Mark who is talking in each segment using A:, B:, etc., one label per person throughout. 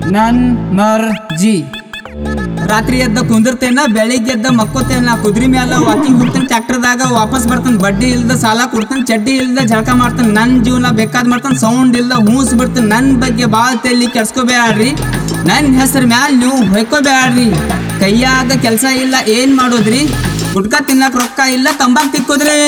A: ನನ್ ಮರ್ಜಿ ರಾತ್ರಿ ಎದ್ದ ಕುಂದಿರ್ತೇನ ಬೆಳಿಗ್ಗೆ ಎದ್ದ ಮಕ್ಕೋತೇನ ಕುದ್ರಿ ಮ್ಯಾಲ ವಾಕಿಂಗ್ ಹೋಗ್ತೇನೆ ಟ್ರ್ಯಾಕ್ಟರ್ದಾಗ ವಾಪಸ್ ಬರ್ತೇನೆ ಬಡ್ಡಿ ಇಲ್ದ ಸಾಲ ಕೊಡ್ತೇನೆ ಚಡ್ಡಿ ಇಲ್ದ ಜಳಕ ಮಾಡ್ತೇನೆ ನನ್ನ ಜೀವನ ಬೇಕಾದ್ ಮಾಡ್ತೇನೆ ಸೌಂಡ್ ಇಲ್ದ ಹೂಸ್ ಬಿಡ್ತೇನೆ ನನ್ನ ಬಗ್ಗೆ ಭಾಳ ತಲೆ ಕೆಡ್ಸ್ಕೋಬೇಡ್ರಿ ನನ್ನ ಹೆಸರು ಮ್ಯಾಲ ನೀವು ಹೊಯ್ಕೋಬೇಡ್ರಿ ಕೈಯಾಗ ಕೆಲಸ ಇಲ್ಲ ಏನ್ ಮಾಡೋದ್ರಿ ಗುಟ್ಕ ತಿನ್ನಕ್ ರೊಕ್ಕ ಇಲ್ಲ ತಂಬಾಕ್ ತಿಕ್ಕೋದ್ರಿ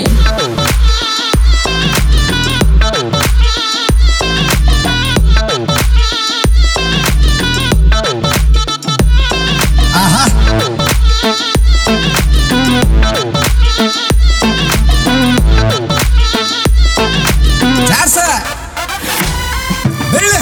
B: ಆಹಾ ಚಾರ್ಸ ಬೆಳ್ಳೆ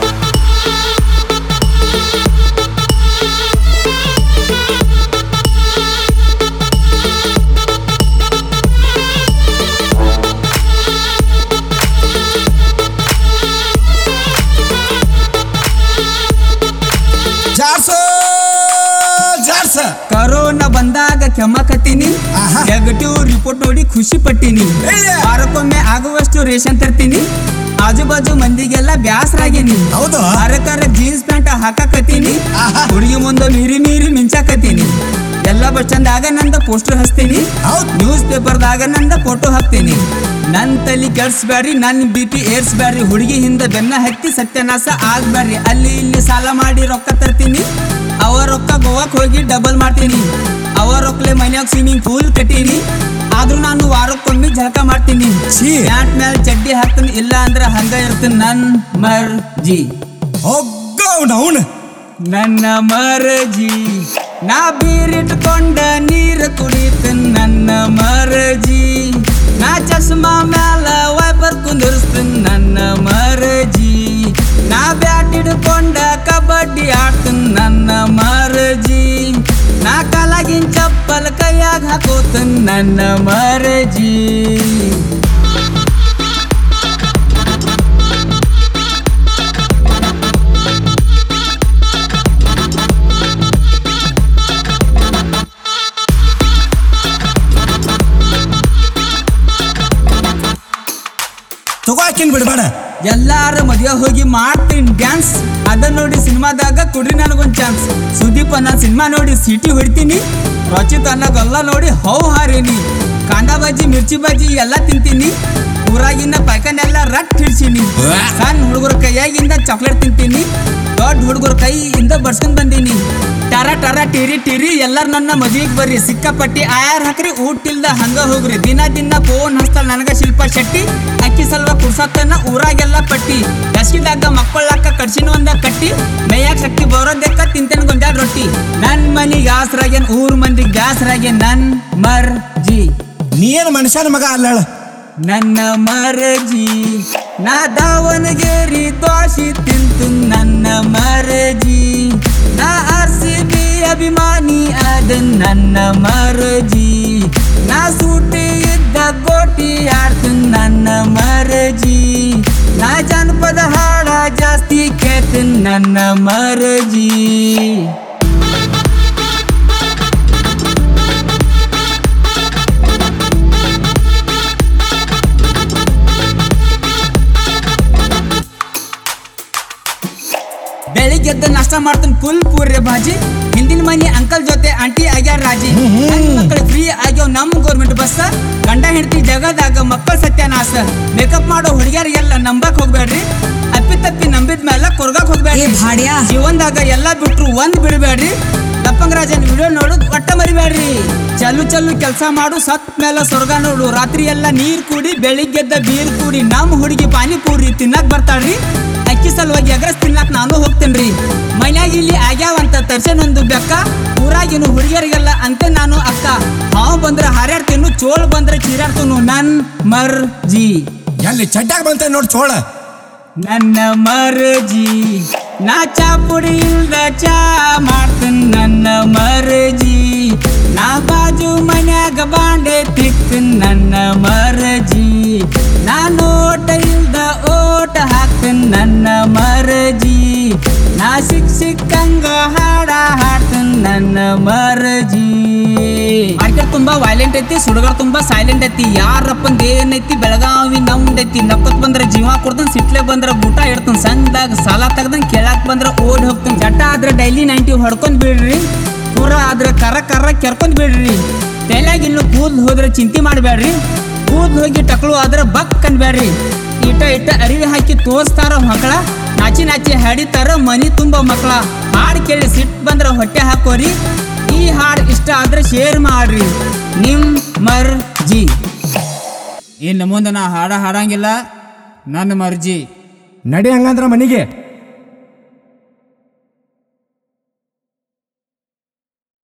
B: ಚಾರ್ಸ ಚಾರ್ಸ
A: ಕರೋನಾ ಬಂದಾಗ ಕೆಮ್ಮಕತ್ತೀನಿ
B: ಆಹಾ.
A: ನೆಗೆಟಿವ್ ರಿಪೋರ್ಟ್ ನೋಡಿ ಖುಷಿ ಪಟ್ಟಿನಿ
B: ಒಳ್ಳೆ.
A: ವಾರಕ್ಕೊಮ್ಮೆ ಆಗುವಷ್ಟು ರೇಷನ್ ತರ್ತೀನಿ ಆಜು ಬಾಜು ಮಂದಿಗೆಲ್ಲ ಬ್ಯಾಸರಾಗೀನಿ
B: ಹೌದು.
A: ವಾರಕ್ಕಾರ ಜೀನ್ಸ್ ಪ್ಯಾಂಟ್ ಹಾಕಕತ್ತೀನಿ
B: ಆಹಾ.
A: ಹುಡುಗಿ ಮುಂದೆ ಮೀರಿ ಮೀರಿ ಮಿಂಚಾಕತ್ತೀನಿ ಎಲ್ಲ ಬಸ್ ಸ್ಟ್ಯಾಂಡ್ದಾಗ ನಂದ ಪೋಸ್ಟರ್ ಹಚ್ತೀನಿ
B: ಹೌದ್.
A: ನ್ಯೂಸ್ ಪೇಪರ್ದಾಗ ನಂದ ಫೋಟೋ ಹಾಕ್ತೀನಿ ನನ್ ತಲಿ ಕೆಡ್ಸ್ಬ್ಯಾಡ್ರಿ ನನ್ ಬಿ ಪಿ ಏರ್ಸ್ಬ್ಯಾಡ್ರಿ ಹುಡುಗಿ ಹಿಂದ ಬೆನ್ನ ಹತ್ತಿ ಸತ್ಯನಾಶ ಆಗ್ಬ್ಯಾಡ್ರಿ ಅಲ್ಲಿ ಇಲ್ಲಿ ಸಾಲ ಮಾಡಿ ರೊಕ್ಕ ತರ್ತೀನಿ ಅವ ರೊಕ್ಕ ಗೋವಾಕ್ ಹೋಗಿ ಡಬಲ್ ಮಾಡ್ತೀನಿ ಅವ ರೊಕ್ಕಲೆ ಮನ್ಯಾಗ ಸ್ವಿಮ್ಮಿಂಗ್ ಪೂಲ್ ಕಟ್ಟೀನಿ ಆದ್ರೂ ನಾನು ವಾರಕ್ಕೊಮ್ಮೆ ಜಳಕ ಮಾಡ್ತೀನಿ
B: ಛೀ.
A: ಪ್ಯಾಂಟ್ ಮೇಲೆ ಚಡ್ಡಿ ಹಾಕ್ತೀನಿ ಇಲ್ಲ ಅಂದ್ರೆ ಹಂಗ ಇರ್ತೀನಿ ನನ್ ಮರ್ಜಿ
B: ಹೋಗ್ಗ ಅವನು
A: ನನ್ನ ಮರಜಿ ನಾ ಬೀರಿಟ್ಕೊಂಡ ನೀರು ಕುಡಿತ ನನ್ನ ಮರಜಿ ನಾ ಚಶ್ಮಾ ಮ್ಯಾಲ ವೈಪರ್ ಕುಂದಿರ್ಸ್ತೀನಿ ನನ್ನ ಮರಜಿ ನಾ ಬ್ಯಾಟ್ ಹಿಡ್ಕೊಂಡ ಕಬಡ್ಡಿ ಆಡ್ತೀನಿ ನನ್ನ ಮರಜಿ ನಾ ಕಾಲಾಗಿನ ಚಪ್ಪಲ್ ಕೈಯಾಗ ಹಾಕೋತೀನಿ ನನ್ನ ಮರಜಿ
B: ತಗೋಕಿನ್ ಬಿಡ್ಬೇಡ
A: ಎಲ್ಲಾರ ಮದುವೆ ಹೋಗಿ ಮಾಡ್ತೀನಿ ಡ್ಯಾನ್ಸ್ ಅದ ನೋಡಿ ಸಿನಿಮಾದಾಗ ಕೊಡ್ರಿ ನನಗೊಂದ್ ಚಾನ್ಸ್ ಸುದೀಪ್ ಅನ್ನೋ ಸಿನಿಮಾ ನೋಡಿ ಸಿಟಿ ಹೊಡಿತೀನಿ ರಚಿತ್ ಅನ್ನೋದೆಲ್ಲ ನೋಡಿ ಹೌ ಹಾರೀನಿ ಕಾಂದ ಬಜ್ಜಿ ಮಿರ್ಚಿ ಬಜ್ಜಿ ಎಲ್ಲ ತಿಂತೀನಿ ಊರಾಗಿನ ಪೈಕನೆಲ್ಲ ರಟ್ ಹಿಡ್ಸೀನಿ ಸಣ್ಣ ಹುಡುಗರ ಕೈಯಾಗಿಂದ ಚಾಕ್ಲೇಟ್ ತಿಂತೀನಿ ದೊಡ್ಡ ಹುಡುಗರ ಕೈಯಿಂದ ಬರ್ಸ್ಕೊಂಡ್ ಬಂದೀನಿ ಟರ ಟರ ಟಿರಿ ಟಿರಿ ಎಲ್ಲಾರು ನನ್ನ ಮದ್ವಿಗ್ ಬರ್ರಿ ಸಿಕ್ಕಾಪಟ್ಟಿ ಆಯಾರ್ ಹಾಕ್ರಿ ಊಟಿಲ್ದ ಹಂಗ ಹೋಗ್ರಿ ದಿನ ದಿನ ಫೋನ್ ಹಚ್ತಾಳ ನನಗ ಶಿಲ್ಪ ಶೆಟ್ಟಿ ಅಕ್ಕಿ ಸಲ್ವ ಕುಡ್ಸತ್ತನ ಊರಾಗೆಲ್ಲ ಪಟ್ಟಿ ಬೇಸಿಗೆದಾಗ ಮಕ್ಕಳಕ್ಕ ಕಡ್ಸಿನ ಒಂದ ಕಟ್ಟಿ ಮೇಯಾಕ್ ಶಕ್ತಿ ಬರೋದಕ್ಕ ತಿಂತೇನೆ ಗೊಂಜಾಳ ರೊಟ್ಟಿ ನನ್ ಮನಿಗ್ ಆಸರಾಗ್ಯನ್ ಊರ್ ಮಂದಿಗ್ ಬ್ಯಾಸರಾಗ್ಯನ್ ನನ್ ಮರ್ಜಿ
B: ನೀ ಏನು ಮನುಷ್ಯನ ಮಗ ಅಲ್ಲ ಹೇಳು.
A: ನನ್ನ ಮರಜಿ ನಾ ದಾವಣಗೆರೆ ದೋಷಿ ತಿಂತು ನನ್ನ ಮರಜಿ ನಾ ಆರ್ ಸಿ ಬಿ ಅಭಿಮಾನಿ ಅದ ನನ್ನ ಮರಜಿ ನಾ ಸೂಟಿ ಇದ್ದ ಗೋಟಿ ಆಡ್ತು ನನ್ನ ಮರಜಿ ನಾ ಜನಪದ ಹಾಡ ಜಾಸ್ತಿ ಕೇಳ್ತೀನಿ ನನ್ನ ಮರಜಿ ಬೆಳಿಗ್ಗೆ ಎದ್ದ ನಾಷ್ಟ ಮಾಡ್ತಾನೆ ಫುಲ್ ಪೂರ್ಯ ಭಾಜಿ ಹಿಂದಿನ ಮನಿ ಅಂಕಲ್ ಜೊತೆ ಆಂಟಿ ಆಗ್ಯಾರ ರಾಜಿ ಮಕ್ಕಳು ಫ್ರೀ ಆಗ್ಯಾವ ನಮ್ ಗೌರ್ಮೆಂಟ್ ಬಸ್ ಗಂಡ ಹೆಂಡತಿ ಜಗದಾಗ ಮಕ್ಕಳ ಸತ್ಯನಾಶ ಮೇಕಪ್ ಮಾಡೋ ಹುಡುಗಿಯರಿಗೆಲ್ಲ ನಂಬಕ್ ಹೋಗ್ಬೇಡ್ರಿ ಅಪ್ಪಿ ತಪ್ಪಿ ನಂಬಿದ ಮೇಲೆ ಕೊರ್ಗಕ್ ಹೋಗ್ಬೇಡ್ರಿ
C: ಏ ಭಾಡ್ಯಾ.
A: ಜೀವನದಾಗ ಎಲ್ಲ ಬಿಟ್ರು ಒಂದ್ ಬಿಡಬೇಡ್ರಿ ದಪ್ಪಂಗರಾಜನ್ ವಿಡಿಯೋ ನೋಡುದ್ ಒಟ್ಟ ಮರಿಬೇಡ್ರಿ ಚಲು ಚಲು ಕೆಲಸ ಮಾಡು ಸತ್ ಮೇಲೆ ಸ್ವರ್ಗ ನೋಡು ರಾತ್ರಿ ಎಲ್ಲ ನೀರ್ ಕೂಡಿ ಬೆಳಿಗ್ಗೆದ್ದ ಬೀರ್ ಕೂಡಿ ನಮ್ ಹುಡುಗಿ ಪಾನಿಪೂರಿ ತಿನ್ನಕ್ ಬರ್ತಾಳ್ರಿ ಅಕ್ಕಿ ಸಲುವಾಗಿ ಎಗ್ರಸ್ ತಿನ್ನಕ್ ನಾನು ಹೋಗ್ತೇನ್ರಿ ಮನ್ಯಾಗ ಇಲ್ಲಿ ಆಗ್ಯಾವಂತ ತರ್ಸೇನೊಂದು ಬೆಕ್ಕ ಊರಾಗಿನ ಹುಡುಗಿಯರಿಗೆಲ್ಲ ಅಂತೆ ನಾನು ಅಕ್ಕ ಹಾವು ಬಂದ್ರೆ ಹಾರ್ಯಾಡ್ತೇನು ಚೋಳ್ ಬಂದ್ರೆ ಚೀರಾಡ್ತೇನು ನನ್ ಮರ್ಜಿ
B: ಎಲ್ಲಿ ಚಡ್ಡಾಗ ಬಂತ ನೋಡಿ ಚೋಳ
A: ನನ್ನ ಮರಜಿ ನಾ ಚಾ ಪುಡಿ ಇಲ್ದ ಚಾ ಮಾಡ್ತೀನಿ ನನ್ನ ಮರಜಿ ನಾ ಬಾಜು ಮನ್ಯಾಗ ಬಾಂಡೆ ತಿಕ್ತೀನಿ ನನ್ನ ಮರಜಿ ನಾ ನೋಟ ಇಲ್ದ ಓಟ ಹಾಕ್ತೀನಿ ನನ್ನ ಮರಜಿ ನಾ ಸಿಕ್ ಸಿಕ್ಕಂಗ ಹಾಡ ಹಾಡ್ತೀನಿ ನನ್ನ ಮರಜಿ ತುಂಬಾ ವೈಲೆಂಟ್ ಐತಿ ಸುಡುಗಾಡ್ ತುಂಬಾ ಸೈಲೆಂಟ್ ಐತಿ ಯಾರಪ್ಪಂದ ಏನೈತಿ ಬೆಳಗಾವಿ ನಮ್ದೈತಿ ನಕ್ಕತ್ ಬಂದ್ರ ಜೀವ ಕೊಡ್ತಾನ ಸಿಟ್ಲೆ ಬಂದ್ರ ಊಟ ಇಡ್ತಾನ ಸಂಘದಾಗ ಸಾಲ ತೆಗ್ದಂಗ್ ಕೇಳಾಕ್ ಬಂದ್ರ ಓಡ್ ಹೋಗ್ತಾನ ಜಟ ಆದ್ರ ಡೈಲಿ ನೈಂಟಿ ಹೊಡ್ಕೊಂಡ್ ಬಿಡ್ರಿ ಪೂರ ಆದ್ರ ಕರ ಕರ ಕೆರ್ಕೊಂಡ್ ಬಿಡ್ರಿ ತಲೆಯಾಗ ಇನ್ನು ಕೂದ್ ಹೋದ್ರೆ ಚಿಂತೆ ಮಾಡಬೇಡ್ರಿ ಕೂದ್ ಹೋಗಿ ಟಕ್ಳು ಆದ್ರ ಬಕ್ ಅನ್ಬೇಡ್ರಿ ಇಟ ಇಟ ಅರಿವಿ ಹಾಕಿ ತೋರಿಸ್ತಾರ ಮಕ್ಕಳ ನಾಚಿ ನಾಚಿ ಹಾಡಿತಾರ ಮನಿ ತುಂಬ ಮಕ್ಕಳ ಹಾಡ್ ಕೇಳಿ ಸಿಟ್ ಬಂದ್ರ ಹೊಟ್ಟೆ ಹಾಕೋರಿ ಈ ಹಾಡ್ ಇಷ್ಟ ಆದ್ರೆ ಶೇರ್ ಮಾಡ್ರಿ ನಿಮ್ ಮರ್ಜಿ ಇನ್ನು ಮುಂದೆ ನಾ ಹಾಡ ಹಾಡಂಗಿಲ್ಲ ನನ್ನ ಮರ್ಜಿ
B: ನಡಿ ಹಂಗಂದ್ರ ಮನಿಗೆ